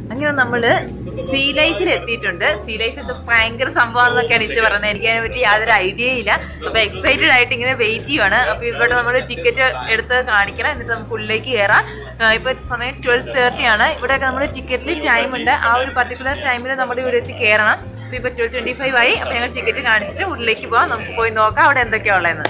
അങ്ങനെ നമ്മള് സീ ലൈഫിൽ എത്തിയിട്ടുണ്ട് സീ ലൈഫ് ഇത് ഭയങ്കര സംഭവമാണെന്നൊക്കെയാണ് ഇച്ച് പറഞ്ഞത് എനിക്ക് അതിനെ പറ്റി യാതൊരു ഐഡിയ ഇല്ല അപ്പൊ എക്സൈറ്റഡ് ആയിട്ട് ഇങ്ങനെ വെയിറ്റ് ചെയ്യുവാണ് അപ്പൊ ഇവിടെ നമ്മൾ ടിക്കറ്റ് എടുത്ത് കാണിക്കണം എന്നിട്ട് നമുക്ക് ഉള്ളിലേക്ക് കയറാം ആ, ഇപ്പൊ സമയം ട്വൽവ് തേർട്ടി ആണ് ഇവിടെയൊക്കെ നമ്മുടെ ടിക്കറ്റിൽ ടൈം ഉണ്ട് ആ ഒരു പർട്ടിക്കുലർ ടൈമിൽ നമ്മുടെ ഇവിടെ എത്തി കയറണം അപ്പൊ ഇപ്പൊ ട്വൽവ് ട്വന്റി ഫൈവ് ആയി അപ്പൊ ഞങ്ങൾ ടിക്കറ്റ് കാണിച്ചിട്ട് ഉള്ളിലേക്ക് പോവാം നമുക്ക് പോയി നോക്കാം അവിടെ എന്തൊക്കെയാ ഉള്ളതെന്ന്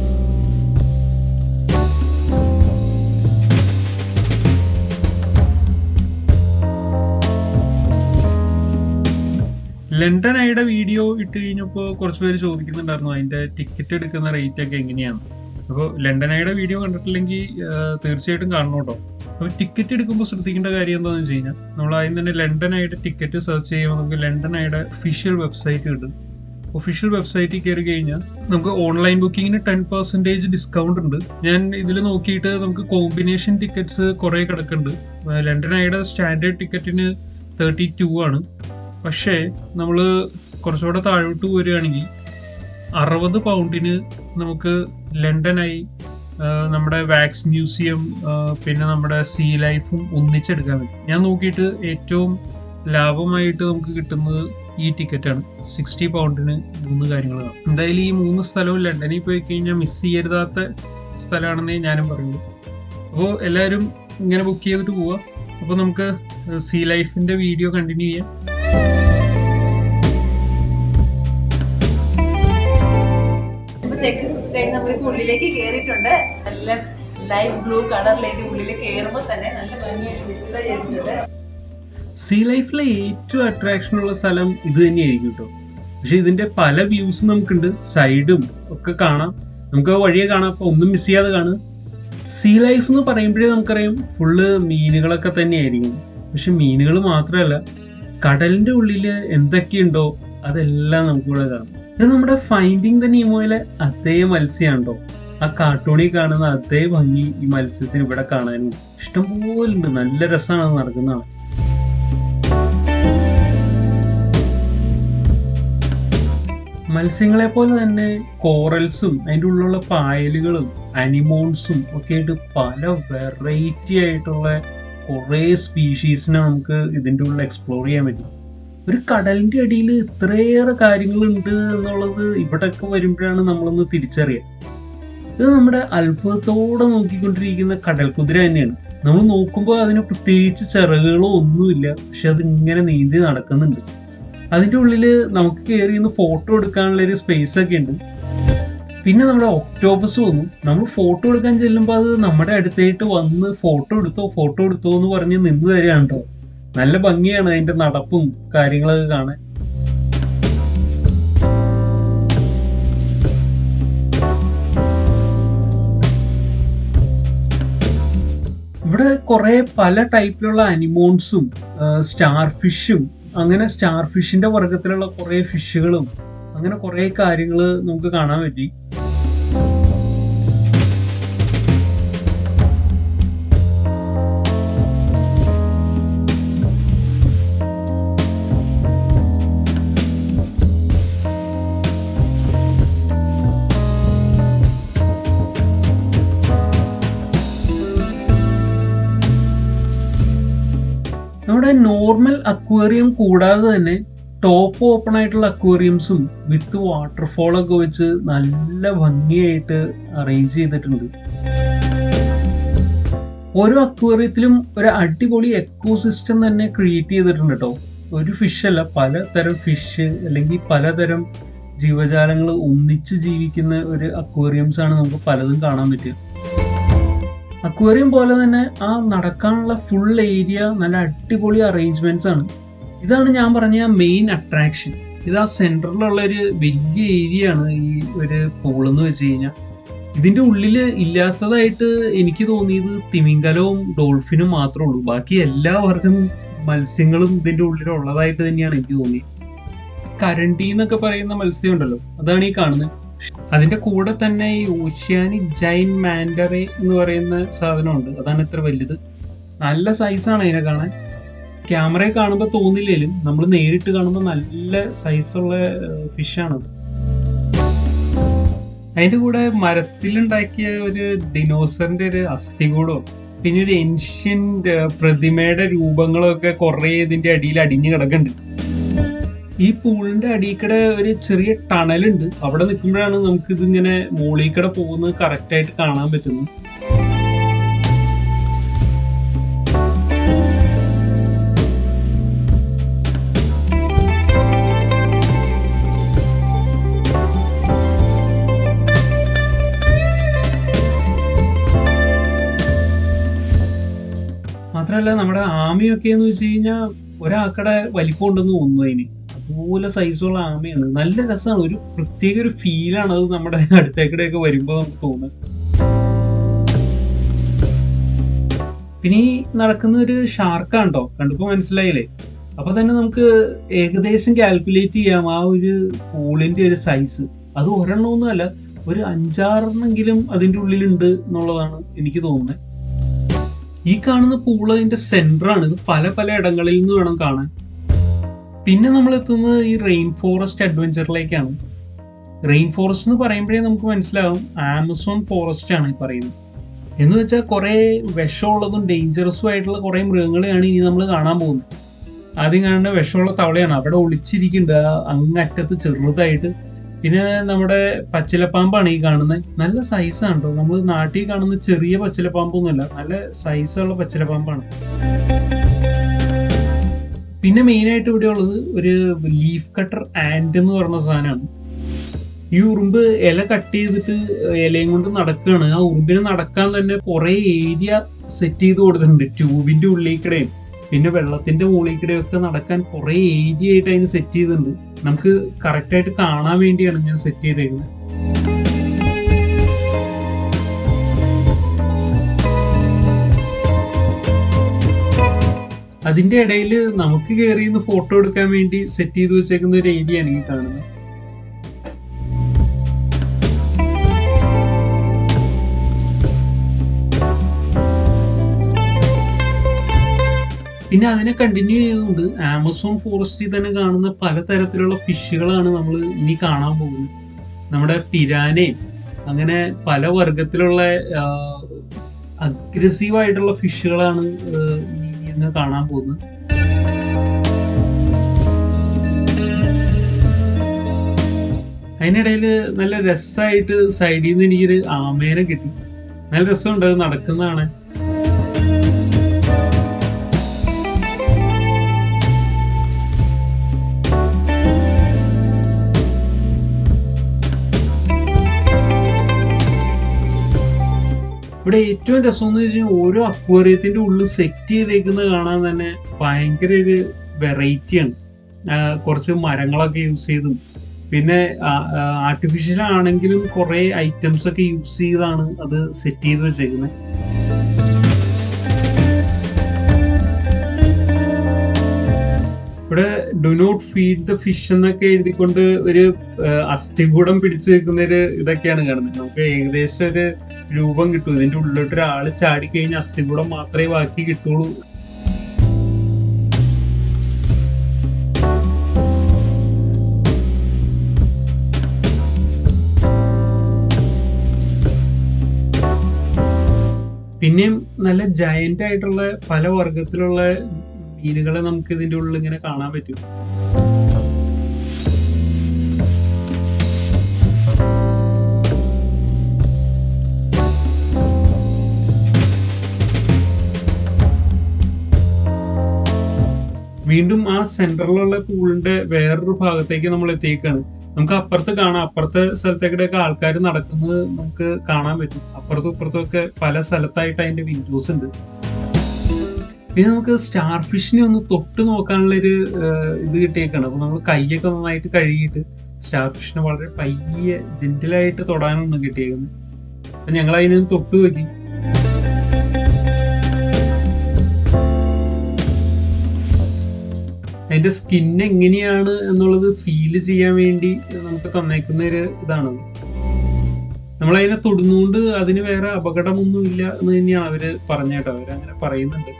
ലണ്ടൻ ഐയുടെ വീഡിയോ ഇട്ട് കഴിഞ്ഞപ്പോൾ കുറച്ച് പേര് ചോദിക്കുന്നുണ്ടായിരുന്നു അതിന്റെ ടിക്കറ്റ് എടുക്കുന്ന റേറ്റ് ഒക്കെ എങ്ങനെയാണ് അപ്പോൾ ലണ്ടൻ ഐയുടെ വീഡിയോ കണ്ടിട്ടില്ലെങ്കിൽ ആ, തീർച്ചയായിട്ടും കാണണം കേട്ടോ അപ്പോൾ ടിക്കറ്റ് എടുക്കുമ്പോൾ ശ്രദ്ധിക്കേണ്ട കാര്യം എന്താണെന്ന് വെച്ച് കഴിഞ്ഞാൽ നമ്മൾ ആദ്യം തന്നെ ലണ്ടൻ ഐയുടെ ടിക്കറ്റ് സെർച്ച് ചെയ്യുമ്പോൾ നമുക്ക് ലണ്ടൻ ഐയുടെ ഒഫീഷ്യൽ വെബ്സൈറ്റ് കിട്ടും ഒഫീഷ്യൽ വെബ്സൈറ്റിൽ കയറി കഴിഞ്ഞാൽ നമുക്ക് ഓൺലൈൻ ബുക്കിങ്ങിന് ടെൻ പെർസെൻറ്റേജ് ഡിസ്കൗണ്ട് ഉണ്ട് ഞാൻ ഇതിൽ നോക്കിയിട്ട് നമുക്ക് കോമ്പിനേഷൻ ടിക്കറ്റ്സ് കുറേ കിടക്കുന്നുണ്ട് ആ, ലണ്ടൻ ഐയുടെ സ്റ്റാൻഡേർഡ് ടിക്കറ്റിന് തേർട്ടി ടു ആണ് പക്ഷേ നമ്മൾ കുറച്ചുകൂടെ താഴോട്ട് വരികയാണെങ്കിൽ അറുപത് പൗണ്ടിന് നമുക്ക് ലണ്ടനായി ആ, നമ്മുടെ വാക്സ് മ്യൂസിയം ആ, പിന്നെ നമ്മുടെ സീ ലൈഫും ഒന്നിച്ചെടുക്കാൻ പറ്റും ഞാൻ നോക്കിയിട്ട് ഏറ്റവും ലാഭമായിട്ട് നമുക്ക് കിട്ടുന്നത് ഈ ടിക്കറ്റാണ് സിക്സ്റ്റി പൗണ്ടിന് മൂന്ന് കാര്യങ്ങൾ കാണും എന്തായാലും ഈ മൂന്ന് സ്ഥലവും ലണ്ടനിൽ പോയി കഴിഞ്ഞാൽ മിസ് ചെയ്യരുതാത്ത സ്ഥലമാണെന്നേ ഞാനും പറയുള്ളൂ അപ്പോൾ എല്ലാവരും ഇങ്ങനെ ബുക്ക് ചെയ്തിട്ട് പോവാം അപ്പോൾ നമുക്ക് സീ ലൈഫിൻ്റെ വീഡിയോ കണ്ടിന്യൂ ചെയ്യാം ഇപ്പൊ ചെക്ക് കഴിഞ്ഞ് നമ്മളിപ്പോ ഉള്ളിലേക്ക് കയറിയിട്ടുണ്ട് നല്ല ലൈറ്റ് ബ്ലൂ കളറിലേക്ക് ഉള്ളിൽ കയറുമ്പോൾ തന്നെ നല്ല ഭംഗിയായിട്ട് ഡിസ്പ്ലേ ചെയ്തിട്ടുണ്ട് സീ ലൈഫിലെ ഏറ്റവും അട്രാക്ഷൻ ഉള്ള സ്ഥലം ഇത് തന്നെയായിരിക്കും കേട്ടോ പക്ഷെ ഇതിന്റെ പല വ്യൂസ് നമുക്കുണ്ട് സൈഡും ഒക്കെ കാണാം നമുക്ക് ആ വഴിയെ കാണാം അപ്പൊ ഒന്നും മിസ് ചെയ്യാതെ കാണുക സീ ലൈഫ് എന്ന് പറയുമ്പോഴേ നമുക്കറിയാം ഫുള്ള് മീനുകളൊക്കെ തന്നെയായിരിക്കും പക്ഷെ മീനുകൾ മാത്രമല്ല കടലിന്റെ ഉള്ളിൽ എന്തൊക്കെയുണ്ടോ അതെല്ലാം നമുക്കിവിടെ കാണാം ഇത് നമ്മുടെ ഫൈൻഡിങ് ദ നീമോയിലെ അതേ മത്സ്യമാണ് കേട്ടോ ആ കാർട്ടൂണിൽ കാണുന്ന അതേ ഭംഗി ഈ മത്സ്യത്തിന് ഇവിടെ കാണാനും ഇഷ്ടംപോലെ ഉണ്ട് നല്ല രസമാണ് അത് നടക്കുന്നതാണ് മത്സ്യങ്ങളെ പോലെ തന്നെ കോറൽസും അതിൻ്റെ ഉള്ളിലുള്ള പായലുകളും അനിമോൺസും ഒക്കെ ആയിട്ട് പല വെറൈറ്റി ആയിട്ടുള്ള കുറേ സ്പീഷീസിനെ നമുക്ക് ഇതിൻ്റെ ഉള്ളിൽ എക്സ്പ്ലോർ ചെയ്യാൻ പറ്റും ഒരു കടലിൻ്റെ അടിയിൽ ഇത്രയേറെ കാര്യങ്ങളുണ്ട് എന്നുള്ളത് ഇവിടെയൊക്കെ വരുമ്പോഴാണ് നമ്മളൊന്ന് തിരിച്ചറിയുക ഇത് നമ്മുടെ അത്ഭുതത്തോടെ നോക്കിക്കൊണ്ടിരിക്കുന്ന കടൽ കുതിര തന്നെയാണ് നമ്മൾ നോക്കുമ്പോൾ അതിന് പ്രത്യേകിച്ച് ചിറകുകളോ ഒന്നുമില്ല പക്ഷെ അത് ഇങ്ങനെ നീന്തി നടക്കുന്നുണ്ട് അതിൻ്റെ ഉള്ളിൽ നമുക്ക് കയറി ഒന്ന് ഫോട്ടോ എടുക്കാനുള്ള ഒരു സ്പേസ് ഒക്കെ ഉണ്ട് പിന്നെ നമ്മുടെ ഒക്ടോബസ് വന്നു നമ്മൾ ഫോട്ടോ എടുക്കാൻ ചെല്ലുമ്പോൾ അത് നമ്മുടെ അടുത്തായിട്ട് വന്ന് ഫോട്ടോ എടുത്തോ ഫോട്ടോ എടുത്തോ എന്ന് പറഞ്ഞ് നിന്ന് തരികയാണ് കേട്ടോ നല്ല ഭംഗിയാണ് അതിന്റെ നടപ്പും കാര്യങ്ങളൊക്കെ കാണാൻ ഇവിടെ കുറെ പല ടൈപ്പിലുള്ള അനിമോൺസും സ്റ്റാർ ഫിഷും അങ്ങനെ സ്റ്റാർ ഫിഷിന്റെ വർഗത്തിലുള്ള കുറെ ഫിഷുകളും അങ്ങനെ കുറെ കാര്യങ്ങൾ നമുക്ക് കാണാൻ പറ്റി നമ്മുടെ നോർമൽ അക്വേറിയം കൂടാതെ തന്നെ ടോപ്പ് ഓപ്പൺ ആയിട്ടുള്ള അക്വേറിയംസും വിത്ത് വാട്ടർഫോൾ ഒക്കെ വെച്ച് നല്ല ഭംഗിയായിട്ട് അറേഞ്ച് ചെയ്തിട്ടുണ്ട് ഓരോ അക്വേറിയത്തിലും ഒരു അടിപൊളി എക്കോസിസ്റ്റം തന്നെ ക്രിയേറ്റ് ചെയ്തിട്ടുണ്ട് കേട്ടോ ഒരു ഫിഷ് അല്ല പലതരം ഫിഷ് അല്ലെങ്കിൽ പലതരം ജീവജാലങ്ങൾ ഒന്നിച്ച് ജീവിക്കുന്ന ഒരു അക്വേറിയംസ് ആണ് നമുക്ക് പലതും കാണാൻ പറ്റുക അക്വേറിയം പോലെ തന്നെ ആ നടക്കാനുള്ള ഫുൾ ഏരിയ നല്ല അടിപൊളി അറേഞ്ച്മെന്റ്സ് ആണ് ഇതാണ് ഞാൻ പറഞ്ഞ മെയിൻ അട്രാക്ഷൻ ഇത് ആ സെന്ററിലുള്ള ഒരു വലിയ ഏരിയ ആണ് ഈ ഒരു പൂൾ എന്ന് വെച്ച് കഴിഞ്ഞാൽ ഇതിന്റെ ഉള്ളിൽ ഇല്ലാത്തതായിട്ട് എനിക്ക് തോന്നിയത് തിമിംഗലവും ഡോൾഫിനും മാത്രമേ ഉള്ളൂ ബാക്കി എല്ലാ വർഗം മത്സ്യങ്ങളും ഇതിന്റെ ഉള്ളിൽ ഉള്ളതായിട്ട് തന്നെയാണ് എനിക്ക് തോന്നിയത് കരണ്ടി എന്നൊക്കെ പറയുന്ന മത്സ്യം ഉണ്ടല്ലോ അതാണ് ഈ കാണുന്നത് അതിന്റെ കൂടെ തന്നെ ഈ ഓഷ്യാനിക് ജൈൻ മാൻഡറെ എന്ന് പറയുന്ന സാധനമുണ്ട് അതാണ് ഇത്ര വലുത് നല്ല സൈസാണ് അതിനെ കാണാൻ ക്യാമറയിൽ കാണുമ്പോൾ തോന്നില്ലേലും നമ്മൾ നേരിട്ട് കാണുമ്പോൾ നല്ല സൈസുള്ള ഫിഷാണത് അതിന്റെ കൂടെ മരത്തിലുണ്ടാക്കിയ ഒരു ഡിനോസറിന്റെ ഒരു അസ്ഥി കൂടോ പിന്നെ ഒരു ഏൻഷ്യന്റ് പ്രതിമയുടെ രൂപങ്ങളൊക്കെ കുറേ ഇതിന്റെ അടിയിൽ അടിഞ്ഞു കിടക്കുന്നുണ്ട് ഈ പൂളിന്റെ അടിയിൽക്കടെ ഒരു ചെറിയ ടണലുണ്ട് അവിടെ നിൽക്കുമ്പോഴാണ് നമുക്ക് ഇതിങ്ങനെ മോളിക്കടെ പോകുന്നത് കറക്റ്റ് ആയിട്ട് കാണാൻ പറ്റുന്നത് മാത്രമല്ല നമ്മുടെ ആമയൊക്കെ എന്ന് വെച്ച് കഴിഞ്ഞാൽ ഒരാക്കടെ വലിപ്പം ഉണ്ടെന്ന് തോന്നുന്നു അതിന് അതുപോലെ സൈസുള്ള ആമയാണ് നല്ല രസമാണ് ഒരു പ്രത്യേക ഒരു ഫീലാണ് അത് നമ്മുടെ അടുത്തേക്കിടെയൊക്കെ വരുമ്പോൾ നമുക്ക് തോന്നുന്നത് പിന്നെ ഈ നടക്കുന്ന ഒരു ഷാർക്കാണ്ടോ കണ്ടപ്പോ മനസ്സിലായില്ലേ അപ്പൊ തന്നെ നമുക്ക് ഏകദേശം കാൽക്കുലേറ്റ് ചെയ്യാം ആ ഒരു പൂളിന്റെ ഒരു സൈസ് അത് ഒരെണ്ണമൊന്നുമല്ല ഒരു അഞ്ചാറെണ്ണെങ്കിലും അതിന്റെ ഉള്ളിലുണ്ട് എന്നുള്ളതാണ് എനിക്ക് തോന്നുന്നത് ഈ കാണുന്ന പൂൾ അതിന്റെ സെന്റർ ആണ് ഇത് പല പല ഇടങ്ങളിൽ നിന്ന് വേണം കാണാൻ പിന്നെ നമ്മൾ എത്തുന്നത് ഈ റെയിൻ ഫോറസ്റ്റ് അഡ്വഞ്ചറിലേക്കാണ് റെയിൻ ഫോറസ്റ്റ് എന്ന് പറയുമ്പോഴേ നമുക്ക് മനസ്സിലാവും ആമസോൺ ഫോറസ്റ്റ് ആണ് ഈ പറയുന്നത് എന്ന് വെച്ചാൽ കുറെ വിഷമുള്ളതും ഡേഞ്ചറസും ആയിട്ടുള്ള കുറെ മൃഗങ്ങളെയാണ് ഇനി നമ്മൾ കാണാൻ പോകുന്നത് ആദ്യം കാണുന്ന വിഷമുള്ള തവളയാണ് അവിടെ ഒളിച്ചിരിക്കുന്നുണ്ട് ആ അങ്ങറ്റത്ത് ചെറുതായിട്ട് പിന്നെ നമ്മുടെ പച്ചിലപ്പാമ്പാണ് ഈ കാണുന്നത് നല്ല സൈസാണ് കേട്ടോ നമ്മൾ നാട്ടിൽ കാണുന്ന ചെറിയ പച്ചിലപ്പാമ്പൊന്നുമല്ല നല്ല സൈസുള്ള പച്ചിലപ്പാമ്പാണ് പിന്നെ മെയിൻ ആയിട്ട് ഇവിടെ ഉള്ളത് ഒരു ലീഫ് കട്ടർ ആൻഡ് എന്ന് പറഞ്ഞ സാധനമാണ് ഈ ഉറുമ്പ് ഇല കട്ട് ചെയ്തിട്ട് ഇലയും കൊണ്ട് നടക്കുകയാണ് ആ ഉറുമ്പിനെ നടക്കാൻ തന്നെ കുറെ ഏരിയ സെറ്റ് ചെയ്ത് കൊടുത്തിട്ടുണ്ട് ട്യൂബിന്റെ ഉള്ളിൽ പിന്നെ വെള്ളത്തിന്റെ മുകളിൽ കൂടെയും ഒക്കെ നടക്കാൻ കുറെ ഏരിയ ആയിട്ട് അതിന് സെറ്റ് ചെയ്തിട്ടുണ്ട് നമുക്ക് കറക്റ്റ് ആയിട്ട് കാണാൻ വേണ്ടിയാണ് ഞാൻ സെറ്റ് ചെയ്തേക്കുന്നത് അതിന്റെ ഇടയിൽ നമുക്ക് കയറി നിന്ന് ഫോട്ടോ എടുക്കാൻ വേണ്ടി സെറ്റ് ചെയ്ത് വെച്ചേക്കുന്ന ഒരു ഏരിയ ആണ് ഈ കാണുന്നത് പിന്നെ അതിനെ കണ്ടിന്യൂ ചെയ്തുകൊണ്ട് ആമസോൺ ഫോറസ്റ്റിൽ തന്നെ കാണുന്ന പലതരത്തിലുള്ള ഫിഷുകളാണ് നമ്മൾ ഇനി കാണാൻ പോകുന്നത് നമ്മുടെ പിരാനയും അങ്ങനെ പല വർഗത്തിലുള്ള അഗ്രസീവ് ആയിട്ടുള്ള ഫിഷുകളാണ് ഇനി ഇന്ന് കാണാൻ പോകുന്നത് അതിനിടയിൽ നല്ല രസമായിട്ട് സൈഡിൽ നിന്ന് എനിക്കൊരു ആമേനെ കിട്ടി നല്ല രസമുണ്ട് അത് നടക്കുന്നതാണ് ഇവിടെ ഏറ്റവും രസം എന്ന് വെച്ചാൽ ഓരോ അക്വേറിയത്തിന്റെ ഉള്ളിൽ സെറ്റ് ചെയ്തേക്കുന്നത് കാണാൻ തന്നെ ഭയങ്കര ഒരു വെറൈറ്റിയാണ് കുറച്ച് മരങ്ങളൊക്കെ യൂസ് ചെയ്തും പിന്നെ ആർട്ടിഫിഷ്യൽ ആണെങ്കിലും കുറെ ഐറ്റംസ് ഒക്കെ യൂസ് ചെയ്താണ് അത് സെറ്റ് ചെയ്ത് വെച്ചേക്കുന്നത് ഇവിടെ do not feed the fish എന്നൊക്കെ എഴുതിക്കൊണ്ട് ഒരു അസ്ഥികൂടം പിടിച്ചു നിൽക്കുന്ന ഒരു ഇതൊക്കെയാണ് കാണുന്നത് നമുക്ക് ഏകദേശം ഒരു രൂപം കിട്ടും ഇതിന്റെ ഉള്ളിലോട്ട് ഒരാൾ ചാടിക്കഴിഞ്ഞാൽ അസ്ഥികൂടം മാത്രമേ ബാക്കി കിട്ടുള്ളൂ പിന്നെയും നല്ല ജയന്റ് ആയിട്ടുള്ള പല വർഗത്തിലുള്ള മീനുകളെ നമുക്ക് ഇതിന്റെ ഉള്ളിൽ ഇങ്ങനെ കാണാൻ പറ്റും വീണ്ടും ആ സെന്ററിലുള്ള പൂളിന്റെ വേറൊരു ഭാഗത്തേക്ക് നമ്മൾ എത്തിയേക്കാണ് നമുക്ക് അപ്പുറത്ത് കാണാം അപ്പുറത്തെ സ്ഥലത്തേക്കിടെയൊക്കെ ആൾക്കാർ നടക്കുന്നത് നമുക്ക് കാണാൻ പറ്റും അപ്പുറത്തും ഇപ്പുറത്തും ഒക്കെ പല സ്ഥലത്തായിട്ട് അതിന്റെ വിൻഡോസ് ഉണ്ട് പിന്നെ നമുക്ക് സ്റ്റാർ ഫിഷിനെ ഒന്ന് തൊട്ട് നോക്കാനുള്ള ഒരു ഇത് കിട്ടിയേക്കാണ് അപ്പൊ നമ്മൾ കൈയൊക്കെ നന്നായിട്ട് കഴുകിയിട്ട് സ്റ്റാർ ഫിഷിനെ വളരെ പയ്യെ ജെന്റിലായിട്ട് തൊടാനൊന്ന് കിട്ടിയേക്കുന്നത് അപ്പൊ ഞങ്ങൾ അതിനൊന്ന് തൊട്ട് നോക്കി അതിന്റെ സ്കിൻ എങ്ങനെയാണ് എന്നുള്ളത് ഫീൽ ചെയ്യാൻ വേണ്ടി നമുക്ക് തന്നേക്കുന്ന ഒരു ഇതാണ് നമ്മൾ അതിനെ തൊടുന്നുകൊണ്ട് അതിന് വേറെ അപകടമൊന്നും ഇല്ല എന്ന് തന്നെയാണ് അവര് പറഞ്ഞേട്ടോ അവര് അങ്ങനെ പറയുന്നുണ്ട്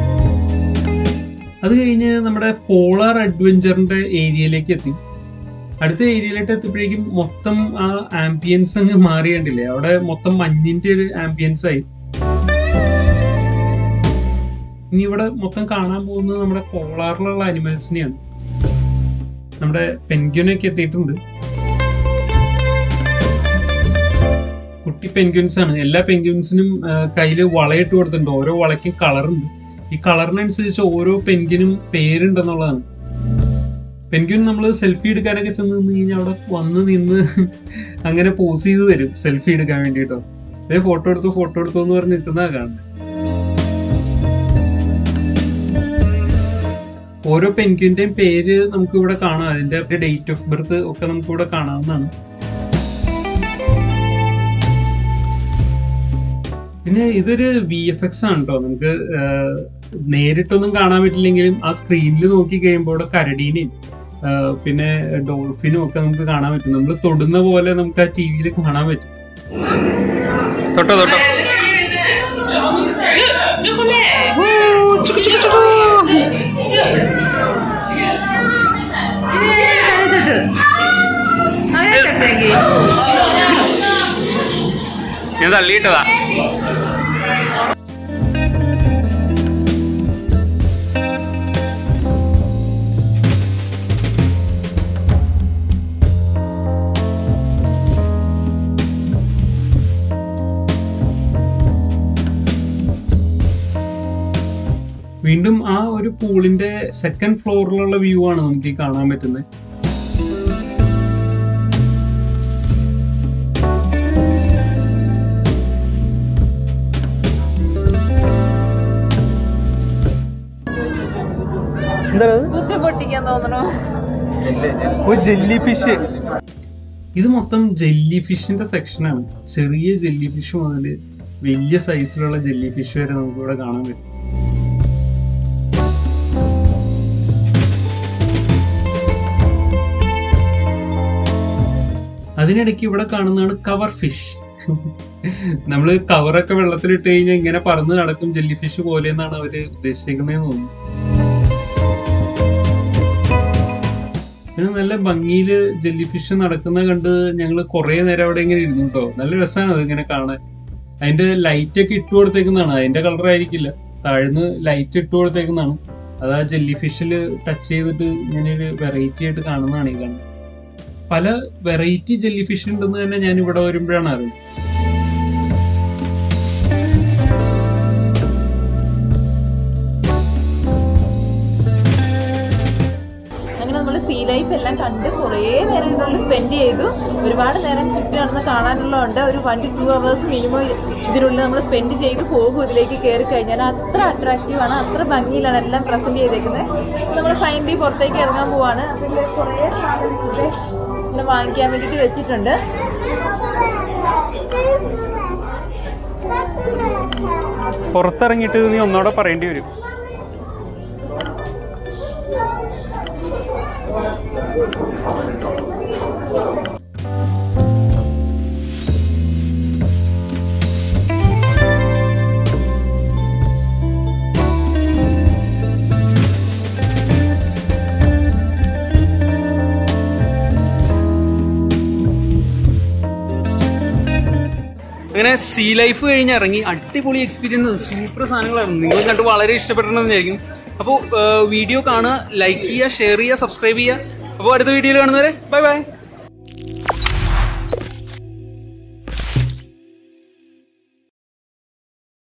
അത് കഴിഞ്ഞ് നമ്മുടെ പോളാർ അഡ്വഞ്ചറിന്റെ ഏരിയയിലേക്ക് എത്തി അടുത്ത ഏരിയയിലോട്ട് എത്തിയപ്പോഴേക്കും മൊത്തം ആ ആംബിയൻസ് അങ്ങ് മാറിയണ്ടില്ലേ അവിടെ മൊത്തം മഞ്ഞിന്റെ ഒരു ആംബിയൻസ് ആയി ഇനി ഇവിടെ മൊത്തം കാണാൻ പോകുന്നത് നമ്മുടെ പോളാറിലുള്ള അനിമൽസിനെയാണ് നമ്മുടെ പെൻഗ്വിനൊക്കെ എത്തിയിട്ടുണ്ട് കുട്ടി പെൻഗ്വിൻസ് ആണ് എല്ലാ പെൻഗ്വിൻസിനും കയ്യിൽ വളയിട്ട് കൊടുത്തിട്ടുണ്ട് ഓരോ വളയ്ക്കും കളറുണ്ട് ഈ കളറിനനുസരിച്ച് ഓരോ പെൻഗ്വിനും പേരുണ്ടെന്നുള്ളതാണ് പെൻഗ്വിൻ നമ്മൾ സെൽഫി എടുക്കാനൊക്കെ ചെന്ന് നിന്ന് കഴിഞ്ഞാൽ അവിടെ വന്ന് നിന്ന് അങ്ങനെ പോസ് ചെയ്ത് തരും സെൽഫി എടുക്കാൻ വേണ്ടിട്ടോ അതേ ഫോട്ടോ എടുത്തു ഫോട്ടോ എടുത്തു എന്ന് പറഞ്ഞ് നിൽക്കുന്നതാ കാണുന്നത് ഓരോ പെൻഗ്വിന്റെയും പേര് നമുക്ക് ഇവിടെ കാണാം അതിന്റെ ഡേറ്റ് ഓഫ് ബർത്ത് ഒക്കെ നമുക്ക് ഇവിടെ കാണാവുന്നതാണ് പിന്നെ ഇതൊരു വി എഫ് എക്സ് ആണ് കേട്ടോ നമുക്ക് ആഹ്, നേരിട്ടൊന്നും കാണാൻ പറ്റില്ലെങ്കിലും ആ സ്ക്രീനിൽ നോക്കി കഴിയുമ്പോൾ ഇവിടെ കരടീനെയും ആഹ്, പിന്നെ ഡോൾഫിനും ഒക്കെ നമുക്ക് കാണാൻ പറ്റും നമ്മൾ തൊടുന്ന പോലെ നമുക്ക് ആ ടി വിയിൽ കാണാൻ പറ്റും തൊട്ടോ തൊട്ടോ ഞാൻ തള്ളിയിട്ടതാ വീണ്ടും ആ ഒരു പൂളിന്റെ സെക്കൻഡ് ഫ്ലോറിലുള്ള വ്യൂ ആണ് നമുക്ക് ഈ കാണാൻ പറ്റുന്നത് എന്താ ബുദ്ധി പൊട്ടിക്കാൻ തോന്നണോ ഒരു ജെല്ലി ഫിഷ് ഇത് മൊത്തം ജെല്ലി ഫിഷിന്റെ സെക്ഷനാണ് ചെറിയ ജെല്ലി ഫിഷ് മുതൽ വലിയ സൈസിലുള്ള ജെല്ലി ഫിഷ് വരെ നമുക്ക് ഇവിടെ കാണാൻ പറ്റും അതിനിടയ്ക്ക് ഇവിടെ കാണുന്നതാണ് കവർ ഫിഷ് നമ്മൾ കവറൊക്കെ വെള്ളത്തിലിട്ട് കഴിഞ്ഞാൽ ഇങ്ങനെ പറന്ന് നടക്കും ജെല്ലി ഫിഷ് പോലെ എന്നാണ് അവര് ഉദ്ദേശിക്കുന്നതെന്ന് തോന്നുന്നു പിന്നെ നല്ല ഭംഗിയില് ജെല്ലി ഫിഷ് നടക്കുന്ന കണ്ട് ഞങ്ങൾ കുറെ നേരം അവിടെ ഇങ്ങനെ ഇരുന്നു കേട്ടോ നല്ല രസമാണ് അത് ഇങ്ങനെ കാണാൻ അതിന്റെ ലൈറ്റ് ഒക്കെ ഇട്ട് കൊടുത്തേക്കുന്നതാണ് അതിന്റെ കളർ ആയിരിക്കില്ല താഴ്ന്ന് ലൈറ്റ് ഇട്ട് കൊടുത്തേക്കുന്നതാണ് അത് ആ ജെല്ലി ഫിഷിൽ ടച്ച് ചെയ്തിട്ട് ഇങ്ങനെ ഒരു വെറൈറ്റി ആയിട്ട് കാണുന്നതാണ് ഈ കാണുന്നത് പല വെറൈറ്റി ജെല്ലി ഫിഷ് ഉണ്ടെന്ന് തന്നെ ഞാൻ ഇവിടെ വരുമ്പോഴാണ് അറിയുന്നത് അങ്ങനെ നമ്മൾ സീ ലൈഫ് എല്ലാം കണ്ട് കുറേ നേരം ഇതിനുള്ളിൽ സ്പെൻഡ് ചെയ്തു ഒരുപാട് നേരം ചുറ്റി നടന്ന് കാണാനുള്ളതുണ്ട് ഒരു one two two hours minimum ഇതിനുള്ളിൽ നമ്മൾ സ്പെൻഡ് ചെയ്ത് പോകും ഇതിലേക്ക് കയറി കഴിഞ്ഞാൽ അത്ര അട്രാക്റ്റീവ് ആണ് അത്ര ഭംഗിയിലാണ് എല്ലാം പ്രസന്റ് ചെയ്തേക്കുന്നത് നമ്മൾ ഫൈനലി പുറത്തേക്ക് ഇറങ്ങാൻ പോവാണ് അതിൽ കുറേ സാധനങ്ങൾ ഇങ്ങനെ വാങ്ങിക്കാൻ വേണ്ടിയിട്ട് വെച്ചിട്ടുണ്ട് പുറത്തിറങ്ങിയിട്ട് നീ ഒന്നോടെ പറയേണ്ടി വരും അങ്ങനെ സീ ലൈഫ് കഴിഞ്ഞ് ഇറങ്ങി അടിപൊളി എക്സ്പീരിയൻസ് സൂപ്പർ സാധനങ്ങളായിരുന്നു നിങ്ങൾ കണ്ട് വളരെ ഇഷ്ടപ്പെട്ടിട്ടുണ്ടെന്നായിരിക്കും അപ്പോൾ വീഡിയോ കാണുക ലൈക്ക് ചെയ്യുക ഷെയർ ചെയ്യുക സബ്സ്ക്രൈബ് ചെയ്യുക അപ്പോൾ അടുത്ത വീഡിയോയിൽ കാണുന്നവരെ ബൈ ബൈ